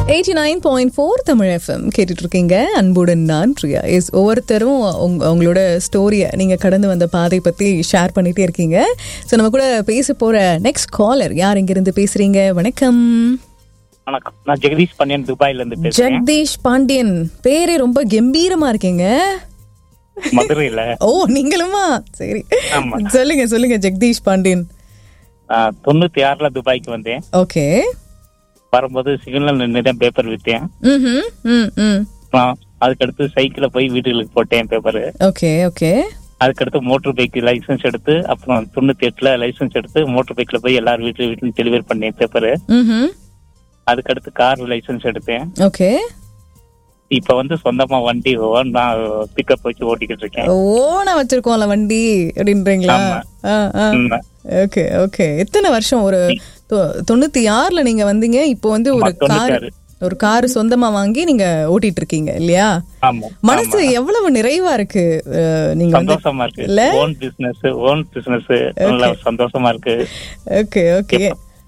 Eighty nine point four Tamil FM கேட்டுட்டு இருக்கீங்க அன்புடன் நான் பிரியா இஸ் ஒவ்வொருத்தரும் உங்க- உங்களோட ஸ்டோரியை நீங்க கடந்து வந்த பாதை பத்தி ஷேர் பண்ணிட்டே இருக்கீங்க ஸோ நம்ம கூட பேச போற நெக்ஸ்ட் காலர் யார் இங்கிருந்து பேசுறீங்க வணக்கம் வணக்கம் நான் ஜெகதீஷ் பண்டியன் துபாயில இருந்து பேசுறேன் ஜெகதீஷ் பாண்டியன் பேரே ரொம்ப கம்பீரமா இருக்கீங்க மதுரையில ஓ நீங்களுமா சரி ஆமா. சொல்லுங்க சொல்லுங்க ஜெகதீஷ் பாண்டியன் ஆஹ், தொண்ணூத்தி ஆறுல துபாய்க்கு வந்தேன் ஓகே வரும்போது சிக்னல் நின்று தான் பேப்பர் வித்தேன் ம் ம் ம் அப்புறம் அதுக்கடுத்து சைக்கிள்ல போய் வீட்டுகளுக்கு போட்டேன் பேப்பர் ஓகே ஓகே அதுக்கடுத்து மோட்டர் பைக் லைசென்ஸ் எடுத்து அப்புறம் தொண்ணூத்தி எட்டுல லைசென்ஸ் எடுத்து மோட்டர் பைக்ல போய் எல்லார் வீட்டு வீட்லயும் டெலிவரி பண்ணேன் பேப்பர் ம் அதுக்கடுத்து கார் லைசென்ஸ் எடுத்தேன் ஓகே இப்ப வந்து சொந்தமா வண்டி ஓன் நான் பிக்கப் வச்சு ஓட்டிக்கிட்டு இருக்கேன் ஓனா வச்சிருக்கோம்ல வண்டி அப்படின்றீங்களா ஆமா. ஆ, ஆ. ம். ஓகே ஓகே எத்தனை வருஷம் ஒரு தொ- தொண்ணூத்தி ஆறுல நீங்க வந்தீங்க இப்போ வந்து ஒரு ஆமா, தொண்ணூத்தி கார் ஆறு. ஒரு கார் சொந்தமா வாங்கி நீங்க ஓட்டிட்டு இருக்கீங்க இல்லையா ஆமா மனசு எவ்வளவு நிறைவா இருக்கு அஹ், நீங்க வந்து சந்தோஷமா இருக்கு இல்ல? ஓன் பிசினஸ் ஓன் பிசினஸ் நல்லா சந்தோஷமா இருக்கு ஓகே ஓகே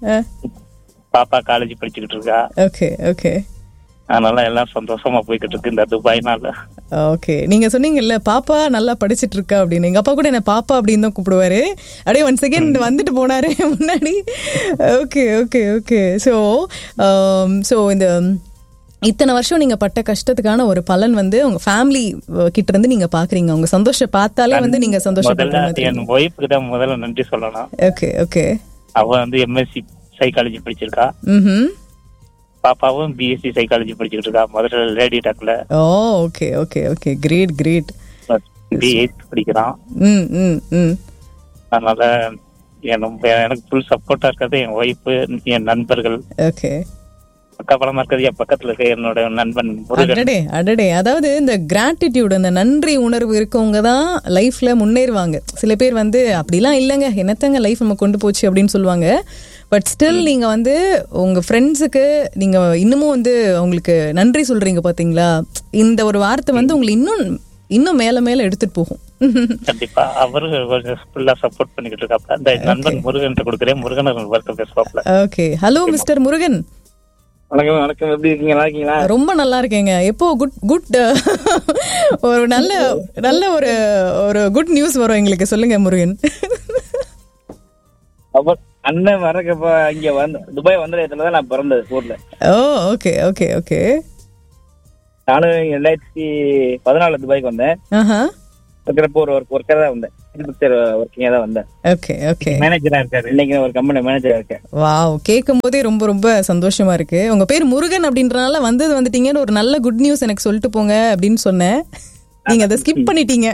பாப்பா காலேஜ் படிச்சுக்கிட்டு இருக்கா ஓகே ஓகே அதனால எல்லாம் சந்தோஷமா போய்கிட்டு இருக்கு இந்த துபாய்னால ஓகே நீங்க சொன்னீங்கல்ல பாப்பா நல்லா படிச்சிட்டு இருக்கா அப்படின்னு எங்க அப்பா கூட என்ன பாப்பா அப்படின்னு தான் கூப்பிடுவாரு அப்படியே ஒன் செகண்ட் வந்துட்டு போனாரு முன்னாடி okay okay okay so so இந்த இத்தனை வருஷம் நீங்க பட்ட கஷ்டத்துக்கான ஒரு பலன் வந்து உங்க ஃபேமிலி கிட்ட இருந்து நீங்க பாக்குறீங்க உங்க சந்தோஷம் பார்த்தாலே வந்து நீங்க முதல்ல சந்தோஷப்படுற என் ஒய்ஃபுக்கு தான் முதல்ல நன்றி சொல்லணும் ஓகே ஓகே அவ வந்து எம்எஸ்சி சைக்காலஜி படிச்சிருக்கா ம் பாப்பாவும் பிஎஸ்சி சைக்காலஜி படிச்சுக்கிட்டு இருக்கா முதல்ல லேடி டாக்ல oh okay okay okay great great B eighth படிக்கிறான் ம் ம் ம் அதனால என் எனக்கு ஃபுல் சப்போர்ட்டா இருக்கிறது என் ஒய்ஃபு என் நண்பர்கள் ஓகே பக்கபலமா இருக்கிறது என் பக்கத்துல இருக்க என்னோட நண்பன் முருகன் அடடே அடடே அதாவது இந்த கிராட்டிடியூட் அந்த நன்றி உணர்வு இருக்கவங்க தான் லைஃப்ல முன்னேறுவாங்க சில பேர் வந்து அப்படிலாம் இல்லைங்க என்னத்தங்க லைஃப் நம்ம கொண்டு போச்சு அப்படின்னு சொல்லுவாங்க பட் ஸ்டில் நீங்க வந்து உங்க ஃப்ரெண்ட்ஸுக்கு நீங்க இன்னமும் வந்து அவங்களுக்கு நன்றி சொல்றீங்க பாத்தீங்களா இந்த ஒரு வார்த்தை வந்து உங்களை இன்னும் இன்னும் மேல மேல எடுத்துட்டு போகும் கண்டிப்பா அவரு கொஞ்சம் ஃபுல்லா சப்போர்ட் பண்ணிக்கிட்டு இருக்காப்ல இந்த நண்பன் முருகன் கொடுக்குறேன் முருகன் ஒருத்தர் பேசுவாப்ல ஓகே ஹலோ மிஸ்டர் முருகன் வணக்கம் வணக்கம் எப்படி இருக்கீங்க நல்லா இருக்கீங்களா ரொம்ப நல்லா இருக்கேங்க எப்போ குட் குட் ஒரு நல்ல நல்ல ஒரு ஒரு குட் நியூஸ் வரும் எங்களுக்கு சொல்லுங்க முருகன் அப்ப அண்ணன் வரக்கப்ப இங்க வந்து துபாய் வந்த இடத்துல தான் நான் பிறந்தது ஊர்ல ஓ ஓகே ஓகே ஓகே நானும் ரெண்டாயிரத்தி பதினாலு துபாய்க்கு வந்தேன் ஆஹா இருக்கிறப்போ ஒரு ஒர்க் ஒர்க்கர் தான் வந்தேன் பிக்சர் ஒர்க்கிங்கா தான் வந்தேன் ஓகே ஓகே மேனேஜரா இருக்காரு இன்னைக்கு நான் ஒரு கம்பெனி மேனேஜரா இருக்கேன் வாவ் கேட்கும் போதே ரொம்ப ரொம்ப சந்தோஷமா இருக்கு உங்க பேர் முருகன் அப்படின்றனால வந்தது வந்துட்டீங்கன்னு ஒரு நல்ல குட் நியூஸ் எனக்கு சொல்லிட்டு போங்க அப்படின்னு சொன்னேன் நீங்க அதை ஸ்கிப் பண்ணிட்டீங்க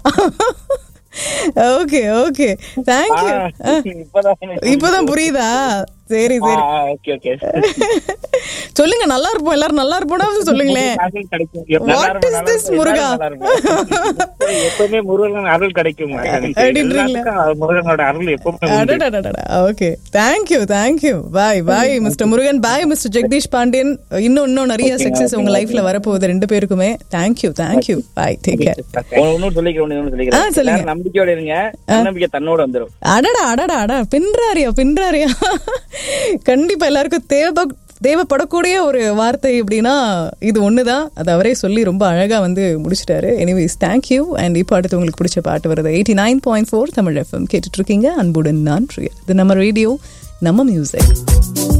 ஓகே ஓகே தேங்க்யூ இப்பதான் இப்பதான் புரியுதா சரி சரி ஓகே ஓகே சொல்லுங்க நல்லா இருப்போம் எல்லாரும் நல்லா இருப்போம்னா சொல்லுங்களேன் அருள் கிடைக்கும் What is this, முருகா? எப்பவுமே முருகன் அருள் கிடைக்கும் அப்படின்றீங்களா? எல்லாத்துக்கும் முருகனோட அருள் எப்பவுமே உண்டு. Okay thank you thank you bye bye mister Murugan bye mister Jagadish Pandian இன்னும் இன்னும் நிறைய சக்சஸ் உங்க லைஃப்ல வரப்போகுது ரெண்டு பேருக்குமே thank you thank you bye take care ஒன்னும் சொல்லிக்கிறேன் ஒண்ணு ஆ, சொல்லிக்கிறேன் சொல்லுங்க. எல்லாரும் நம்பிக்கையோட இருங்க நம்பிக்கை தன்னோட வந்துரும் அடடா அடடா அடா பின்றாரியா பின்றாரியா கண்டிப்பா எல்லாருக்கும் தேவை தேவைப்படக்கூடிய ஒரு வார்த்தை அப்படின்னா இது ஒண்ணுதான் அது அவரே சொல்லி ரொம்ப அழகா வந்து முடிச்சிட்டாரு எனிவேஸ் தேங்க்யூ அண்ட் இப்போ அடுத்து உங்களுக்கு பிடிச்ச பாட்டு வருது eighty nine point four Tamil FM கேட்டுட்டு இருக்கீங்க அன்புடன் நான் பிரியா இது நம்ம ரேடியோ நம்ம மியூசிக்